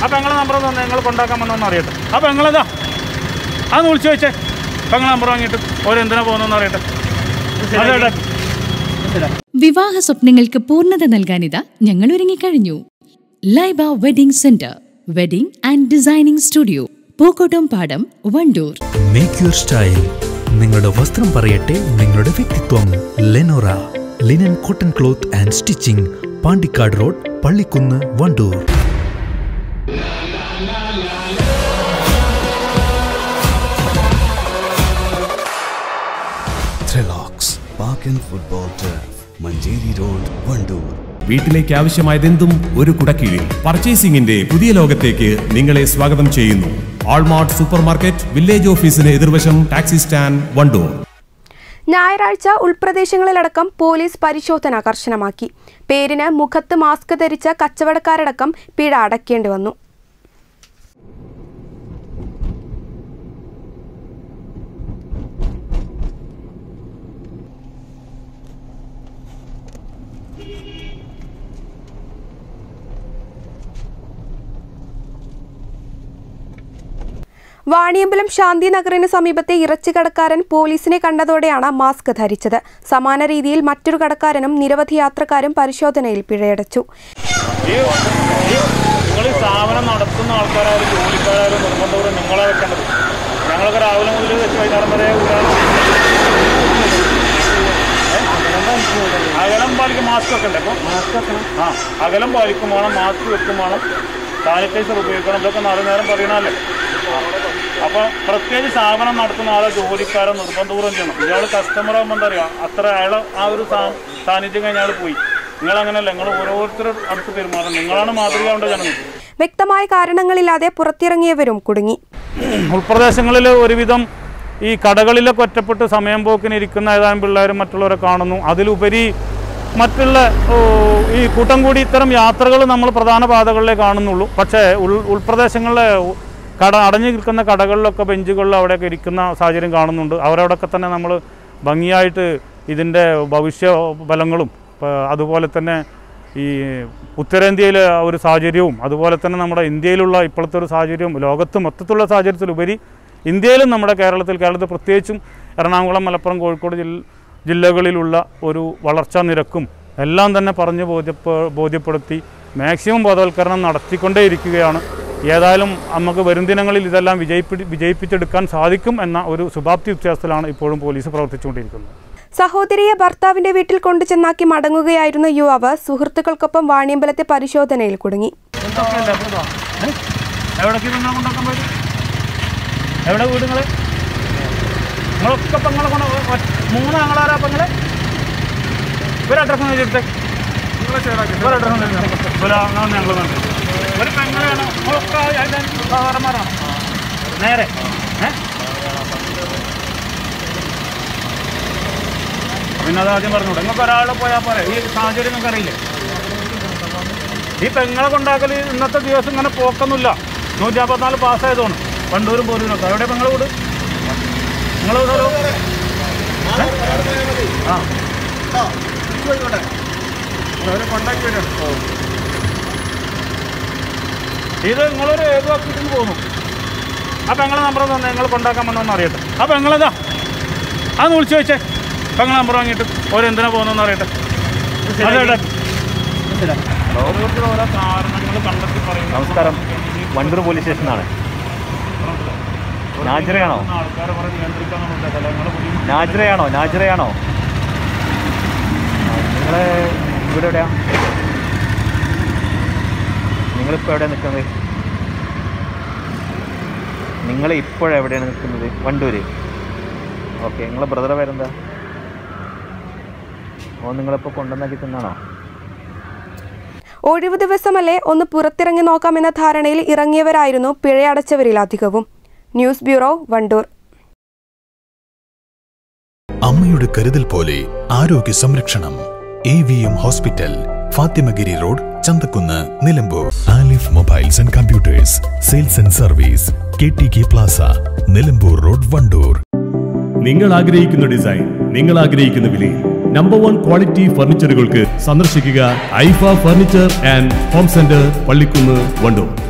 ആ പെങ്ങളെ നമ്പർ തന്നെ നിങ്ങൾ കൊണ്ടാക്കാൻ വന്നോന്ന് അറിയട്ടെ ആ പെങ്ങളെതാ അതൊന്ന് വിളിച്ചു വെച്ചേ പെങ്ങളെ നമ്പർ വാങ്ങിയിട്ട് ഓരെന്തിനാ പോകുന്നതെന്ന് അറിയട്ടെ അതെ വിവാഹ സ്വപ്നങ്ങൾക്ക് പൂർണ്ണത നൽകാനിതാ ഞങ്ങൾ ഒരുങ്ങിക്കഴിഞ്ഞു Laiba wedding centre wedding and designing studio Pookkottumpadam Wandoor make your style നിങ്ങളുടെ വസ്ത്രം പറയട്ടെ നിങ്ങളുടെ വ്യക്തിത്വം Lenora linen cotton cloth and stitching Pandikkad road Pallikkunnu Wandoor Threllox Park and Football Turf, Manjeri Road, Vandoor. വീട്ടിലേക്ക് ആവശ്യമായതെന്തും ഒരു കുടക്കീഴിൽ പർച്ചേസിംഗിന്റെ പുതിയ ലോകത്തേക്ക് നിങ്ങളെ സ്വാഗതം ചെയ്യുന്നു ആൾമാർട്ട് സൂപ്പർ മാർക്കറ്റ് വില്ലേജ് ഓഫീസിന് എതിർവശം ടാക്സി സ്റ്റാൻഡ് വണ്ടൂർ ഞായറാഴ്ച ഉൾപ്രദേശങ്ങളിലടക്കം പോലീസ് പരിശോധന കർശനമാക്കി പേരിന് മുഖത്ത് മാസ്ക് ധരിച്ച കച്ചവടക്കാരടക്കം പിഴ അടയ്ക്കേണ്ടി വന്നു വാണിയമ്പലം ശാന്തിനഗറിന് സമീപത്തെ ഇറച്ചി കടക്കാരൻ പോലീസിനെ കണ്ടതോടെയാണ് മാസ്ക് ധരിച്ചത് സമാന രീതിയിൽ മറ്റൊരു കടക്കാരനും നിരവധി യാത്രക്കാരും പരിശോധനയിൽ പിഴയടച്ചു ഈ നിങ്ങൾ ഈ സ്ഥാപനം നടത്തുന്ന ആൾക്കാരായാലും ജോലിക്കാരായാലും നിർബന്ധപൂർവ്വം നിങ്ങളെ വെക്കേണ്ടത് ഞങ്ങളൊക്കെ രാവിലെ മുതൽ വെച്ച് വൈകുന്നേരം വരെ ഊരാണ് അകലം പാലിക്കും മാസ്ക് വെക്കണ്ടേ അപ്പോൾ ആ അകലം പാലിക്കും വേണം മാസ്ക് വെക്കും വേണം സാനിറ്റൈസർ ഉപയോഗിക്കണം ഇതൊക്കെ നാല് നേരം പറയണമല്ലേ അപ്പോൾ പ്രത്യേകിച്ച് സ്ഥാപനം നടത്തുന്ന ആളെ ജോലിക്കാരെ നിർബന്ധപൂർവ്വം ചെയ്യണം ഇയാൾ കസ്റ്റമർ ആകുമ്പോൾ എന്താ പറയുക അത്ര അയാൾ ആ ഒരു സാ- സാന്നിധ്യം കഴിഞ്ഞാൽ പോയി നിങ്ങൾ അങ്ങനെയല്ല നിങ്ങൾ ഓരോരുത്തരും അടുത്ത് പെരുമാറണം നിങ്ങളാണ് മാതൃകയാവേണ്ട ജനങ്ങൾ വ്യക്തമായ കാരണങ്ങളില്ലാതെ പുറത്തിറങ്ങിയവരും കുടുങ്ങി ഉൾപ്രദേശങ്ങളിൽ ഒരുവിധം ഈ കടകളിലൊക്കെ ഒറ്റപ്പെട്ട് സമയം പോക്കിന് ഇരിക്കുന്ന ഏതാനും പിള്ളേരും മറ്റുള്ളവരെ കാണുന്നു അതിലുപരി മറ്റുള്ള ഓ, ഈ കൂട്ടം കൂടി ഇത്തരം യാത്രകൾ നമ്മൾ പ്രധാന പാതകളിലേ കാണുന്നുള്ളൂ പക്ഷേ ഉൾ ഉൾപ്രദേശങ്ങളിലെ കട അടഞ്ഞു നിൽക്കുന്ന കടകളിലൊക്കെ ബെഞ്ചുകളിൽ അവിടെയൊക്കെ ഇരിക്കുന്ന സാഹചര്യം കാണുന്നുണ്ട് അവരവിടെയൊക്കെ തന്നെ നമ്മൾ ഭംഗിയായിട്ട് ഇതിൻ്റെ ഭവിഷ്യ ഫലങ്ങളും ഇപ്പം അതുപോലെ തന്നെ ഈ ഉത്തരേന്ത്യയിലെ ആ ഒരു സാഹചര്യവും അതുപോലെ തന്നെ നമ്മുടെ ഇന്ത്യയിലുള്ള ഇപ്പോഴത്തെ ഒരു സാഹചര്യവും ലോകത്ത് മൊത്തത്തിലുള്ള സാഹചര്യത്തിലുപരി ഇന്ത്യയിലും നമ്മുടെ കേരളത്തിൽ കേരളത്തിൽ പ്രത്യേകിച്ചും എറണാകുളം മലപ്പുറം കോഴിക്കോട് ജില്ല ജില്ലകളിലുള്ള ഒരു വളർച്ചാ നിരക്കും എല്ലാം തന്നെ പറഞ്ഞ് ബോധ്യപ്പെ ബോധ്യപ്പെടുത്തി മാക്സിമം ബോധവൽക്കരണം നടത്തിക്കൊണ്ടേയിരിക്കുകയാണ് ഏതായാലും നമുക്ക് വരും ദിനങ്ങളിൽ ഇതെല്ലാം വിജയിപ്പി വിജയിപ്പിച്ചെടുക്കാൻ സാധിക്കും എന്ന ഒരു ശുഭാപ്തി വ്യത്യാസത്തിലാണ് ഇപ്പോഴും പോലീസ് പ്രവർത്തിച്ചുകൊണ്ടിരിക്കുന്നത് സഹോദരിയെ ഭർത്താവിന്റെ വീട്ടിൽ കൊണ്ടുചെന്നാക്കി മടങ്ങുകയായിരുന്ന യുവാവ് സുഹൃത്തുക്കൾക്കൊപ്പം വാണിയമ്പലത്തെ പരിശോധനയിൽ കുടുങ്ങി എവിടേക്ക് നിങ്ങളെ കൊണ്ടാക്കാൻ പറ്റും എവിടെ വീട് നിങ്ങൾ നിങ്ങളൊക്കെ ഇപ്പം നിങ്ങളെ കൊണ്ട് ഒ- മൂന്ന് ആങ്ങളാരാ അപ്പം നിങ്ങളെ ഒരു അഡ്രസ്സ് എഴുതിയെടുത്തേ ഒരു അഡ്രസ്സ് ഒരു ഞങ്ങൾ ഒരു പെങ്ങളാണ് നിങ്ങളൊക്കെ അതിൻ്റെ സഹോദരന്മാരാണ് നേരെ ഏ പിന്നെ അത് ആദ്യം പറഞ്ഞൂടെ നിങ്ങൾക്ക് ഒരാൾ പോയാൽ പോരെ ഈ സാഹചര്യം നിങ്ങൾക്ക് അറിയില്ലേ ഈ പെങ്ങളെ കൊണ്ടാക്കൽ ഇന്നത്തെ ദിവസം ഇങ്ങനെ പോക്കൊന്നുമില്ല നൂറ്റി അമ്പത്തിനാല് പാസ്സായതാണ് വണ്ടൂരും പോരൂരൊക്കെ എവിടെ പെങ്ങളെ വീട് നിങ്ങൾ ആ ഇത് നിങ്ങളൊരു ഏത് ഓഫീസിൽ പോകുന്നു ആ പെങ്ങളെ നമ്പർ തന്നെ നിങ്ങൾ കൊണ്ടാക്കാൻ വന്നോന്ന് അറിയട്ടെ ആ പെങ്ങളെതാ അതൊന്ന് വിളിച്ചു വെച്ചേ പെങ്ങളെ നമ്പർ വാങ്ങിയിട്ട് ഓരെന്തിനാ പോകുന്നതെന്ന് അറിയട്ടെ അതെ ഓരോരുത്തരും ഓരോ കാരണങ്ങൾ കണ്ടെത്തി പറയുന്നു നമസ്കാരം വണ്ടൂർ പോലീസ് സ്റ്റേഷനാണ് നാജിറയാണോ ആൾക്കാരെ പറഞ്ഞ് നിയന്ത്രിക്കാന്നുണ്ട് സ്ഥലങ്ങൾ ബുദ്ധിമുട്ട് നാജിറയാണോ നാജിറയാണോ നിങ്ങൾ ഇവിടെ എവിടെയാ നിങ്ങളിപ്പോൾ എവിടെയാണ് നിൽക്കുന്നത് നിങ്ങൾ ഇപ്പോഴെവിടെയാണ് നിൽക്കുന്നത് വണ്ടൂർ ഓക്കെ നിങ്ങളെ ബ്രദറെ പേരെന്താ ഓ നിങ്ങളിപ്പോൾ കൊണ്ടുവന്നാക്കി തിന്നാണോ ഒഴിവു ദിവസമല്ലേ ഒന്ന് പുറത്തിറങ്ങി നോക്കാമെന്ന ധാരണയിൽ ഇറങ്ങിയവരായിരുന്നു പിഴയടച്ചവരിൽ അധികവും ന്യൂസ് ബ്യൂറോ വണ്ടൂർ അമ്മയുടെ കരുതൽ പോലെ ആരോഗ്യ സംരക്ഷണം A V M hospital Fathimagiri road Chanthakkunnu Nilambur Alif mobiles and computers sales and service K T K plaza Nilambur road Wandoor നിങ്ങൾ ആഗ്രഹിക്കുന്ന ഡിസൈൻ നിങ്ങൾ ആഗ്രഹിക്കുന്ന വിലയിൽ നമ്പർ വൺ ക്വാളിറ്റി ഫർണിച്ചറുകൾക്ക് സന്ദർശിക്കുക Aifa furniture and home centre Pallikkunnu Wandoor